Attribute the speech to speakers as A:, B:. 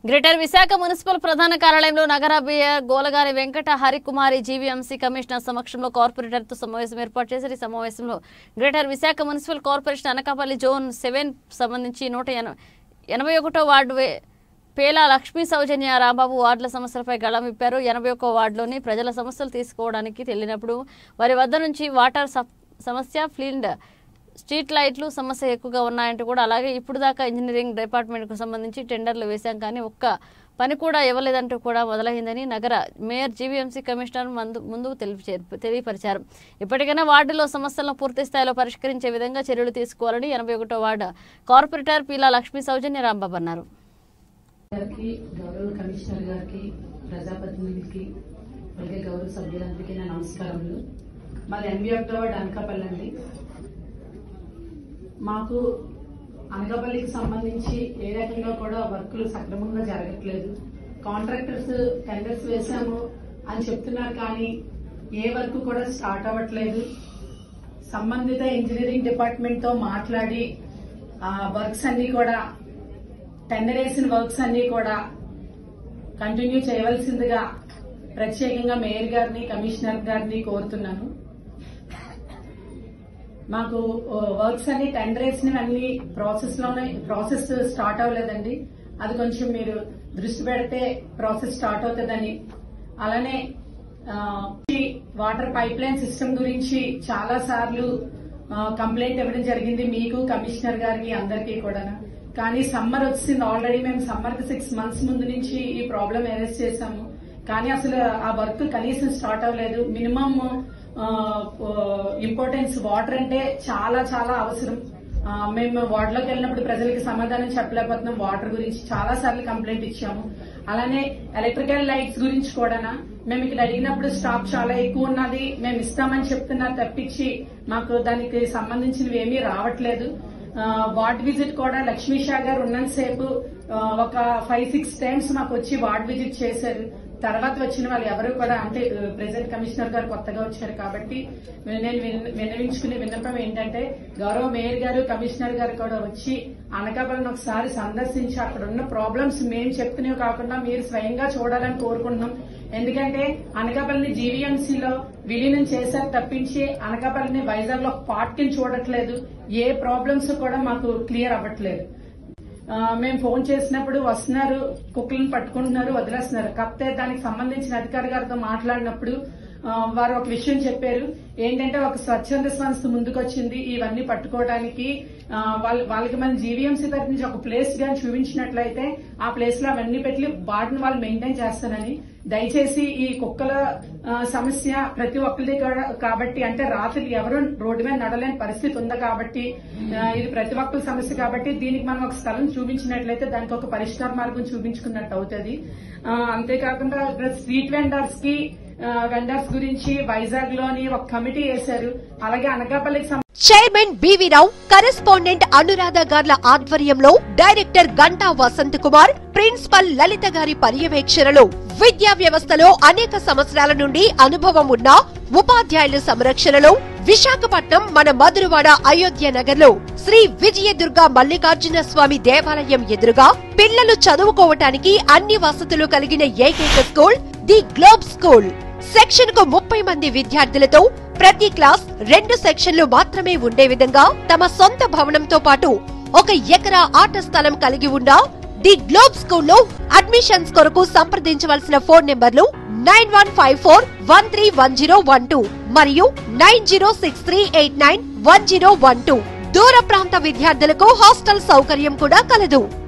A: greater Visakha municipal ప్రధాన కార్యాలయంలో నగర mayor Golagari Venkata Harikumari GVMC commissioner సమక్షంలో కార్పొరేటర్తో సమావేశం ఏర్పాటు చేశారు ఈ సమావేశంలో greater Visakha municipal corporation Anakapalli zone seven సంబంధించి నూట ఎన- ఎనభై ఒకటో వార్డు వే- పేలా లక్ష్మీ సౌజన్య రాంబాబు వార్డుల సమస్యలపై గళం విప్పారు ఎనభై ఒక్క వార్డులోని ప్రజల సమస్యలు తీసుకోవడానికి వెళ్ళినప్పుడు వారి వద్ద నుంచి వాటర్ సప్- సమస్య ఫ్లీండ్ స్ట్రీట్ లైట్లు సమస్య ఎక్కువగా ఉన్నాయంటూ కూడా అలాగే ఇప్పుడు దాకా ఇంజనీరింగ్ డిపార్ట్మెంట్కు సంబంధించి టెండర్లు వేశాం కానీ ఒక్క పని కూడా ఇవ్వలేదంటూ కూడా మొదలైందని నగర మేయర్ జీవీఎంసీ కమిషనర్ మందు ముందుకు తెలిపి తెలియపరిచారు ఇప్పటికైనా వార్డులో సమస్యలను పూర్తి స్థాయిలో పరిష్కరించే విధంగా చర్యలు తీసుకోవాలని ఎనభై ఒకటో వార్డు కార్పొరేటర్ పీలా లక్ష్మీ సౌజన్య రాంబాబు అన్నారు
B: గారికి గౌరవ కమిషనర్ గారికి ప్రజాప్రతినిధులకి అలాగే గౌరవ సభ్యులందరికీ నా నమస్కారములు మాది ఎనభై ఒకటో వార్డు అనకాపల్లి అండి మాకు అనకాపల్లికి సంబంధించి ఏ రకంగా కూడా వర్కులు సక్రమంగా జరగట్లేదు కాంట్రాక్టర్స్ టెండర్స్ వేశాము అని చెప్తున్నారు కానీ ఏ వర్క్ కూడా స్టార్ట్ అవ్వట్లేదు సంబంధిత ఇంజనీరింగ్ డిపార్ట్మెంట్ తో మాట్లాడి ఆ వర్క్స్ అన్ని కూడా టెండర్ వేసిన వర్క్స్ అన్ని కూడా కంటిన్యూ చేయవలసిందిగా ప్రత్యేకంగా మేయర్ గారిని కమిషనర్ గారిని కోరుతున్నాను మాకు వర్క్స్ అన్ని టెండర్ వేసినవన్నీ ప్రాసెస్ లోనే ప్రాసెస్ స్టార్ట్ అవ్వలేదండి అది కొంచెం మీరు దృష్టి పెడితే ప్రాసెస్ స్టార్ట్ అవుతుందని అలానే ఆ, ఈ వాటర్ పైప్ లైన్ సిస్టమ్ గురించి చాలా సార్లు ఆ, కంప్లైంట్ ఇవ్వడం జరిగింది మీకు కమిషనర్ గారికి అందరికీ కూడా కానీ సమ్మర్ వచ్చింది ఆల్రెడీ మేము సమ్మర్ కి సిక్స్ మంత్స్ ముందు నుంచి ఈ ప్రాబ్లం అరెస్ట్ చేశాము కానీ అసలు ఆ వర్క్ కనీసం స్టార్ట్ అవ్వలేదు మినిమం ఇంపార్టెన్స్ వాటర్ అంటే చాలా చాలా అవసరం ఆ, మేము వార్డులోకి వెళ్ళినప్పుడు ప్రజలకి సమాధానం చెప్పలేకపోతున్నాం వాటర్ గురించి చాలా సార్లు కంప్లైంట్ ఇచ్చాము అలానే ఎలక్ట్రికల్ లైట్స్ గురించి కూడా మేము ఇక్కడ అడిగినప్పుడు స్టాక్ చాలా ఎక్కువ ఉన్నది మేము ఇస్తామని చెప్తున్నారు తప్పించి మాకు దానికి సంబంధించినవి ఏమీ రావట్లేదు ఆ, వార్డ్ విజిట్ కూడా లక్ష్మీ షా గారు ఉన్నంతసేపు ఆ, ఒక ఫైవ్ సిక్స్ టైమ్స్ మాకు వచ్చి వార్డ్ విజిట్ చేశారు తర్వాత వచ్చిన వాళ్ళు ఎవరు కూడా అంటే ప్రెసిడెంట్ కమిషనర్ గారు కొత్తగా వచ్చారు కాబట్టి నేను విన్న- విన్నవించుకునే విన్నపం ఏంటంటే గౌరవ మేయర్ గారు కమిషనర్ గారు కూడా వచ్చి అనకాపల్లిని ఒకసారి సందర్శించి అక్కడ ఉన్న ప్రాబ్లమ్స్ మేము చెప్తున్నవి కాకుండా మీరు స్వయంగా చూడాలని కోరుకుంటున్నాం ఎందుకంటే అనకాపల్లిని జీవీఎంసీలో విలీనం చేశారు తప్పించి అనకాపల్లిని వైజాగ్ లో పార్ట్ కింద చూడట్లేదు ఏ ప్రాబ్లమ్స్ కూడా మాకు క్లియర్ అవ్వట్లేదు ఆ, మేము ఫోన్ చేసినప్పుడు వస్తున్నారు కుక్కలను పట్టుకుంటున్నారు వదిలేస్తున్నారు కాకపోతే దానికి సంబంధించిన అధికారి గారితో మాట్లాడినప్పుడు ఆ, వారు ఒక విషయం చెప్పారు ఏంటంటే ఒక స్వచ్ఛంద సంస్థ ముందుకొచ్చింది ఇవన్నీ పట్టుకోవడానికి ఆ, వాళ్ళ- వాళ్ళకి మన జీవీఎంసీ తరఫు నుంచి ఒక ప్లేస్ గాని చూపించినట్లయితే ఆ ప్లేస్ లో అవన్నీ పెట్టి వాటిని వాళ్ళు మెయింటైన్ చేస్తానని దయచేసి ఈ కుక్కల ఆ, సమస్య ప్రతి ఒక్కరిది కూడా కాబట్టి అంటే రాత్రి ఎవరు రోడ్డు మీద నడలేని పరిస్థితి ఉంది కాబట్టి ఆ, ఇది ప్రతి ఒక్కరి సమస్య కాబట్టి దీనికి మనం ఒక స్థలం చూపించినట్లయితే దానికి ఒక పరిష్కార మార్గం చూపించుకున్నట్టు అవుతుంది ఆ, అంతేకాకుండా ఇక్కడ స్ట్రీట్ వెండర్స్ కి వెండర్స్ గురించి వైజాగ్ లోని ఒక కమిటీ వేశారు అలాగే అనకాపల్లికి సంబంధించి
C: chairman B V Rao correspondent Anuradha గార్ల ఆధ్వర్యంలో డైరెక్టర్ గంటా వసంత్ కుమార్ ప్రిన్సిపల్ లలిత గారి పర్యవేక్షణలో విద్యా వ్యవస్థలో అనేక సంవత్సరాల నుండి అనుభవం ఉన్న ఉపాధ్యాయుల సంరక్షణలో విశాఖపట్నం మన మధురవాడ అయోధ్య నగర్ లో శ్రీ విజయదుర్గ మల్లికార్జున స్వామి దేవాలయం ఎదురుగా పిల్లలు చదువుకోవటానికి అన్ని వసతులు కలిగిన ఏకైక school the globe school section కు ముప్పై మంది విద్యార్థులతో ప్రతి క్లాస్ రెండు సెక్షన్లు మాత్రమే ఉండే విధంగా తమ సొంత భవనంతో పాటు ఒక ఎకరా ఆట స్థలం కలిగి ఉన్న ది గ్లోబ్ స్కూల్లో అడ్మిషన్స్ కొరకు సంప్రదించవలసిన ఫోన్ నెంబర్లు nine one five four one three one zero one two మరియు nine zero six three eight nine one zero one two దూర ప్రాంత విద్యార్థులకు హాస్టల్ సౌకర్యం కూడా కలదు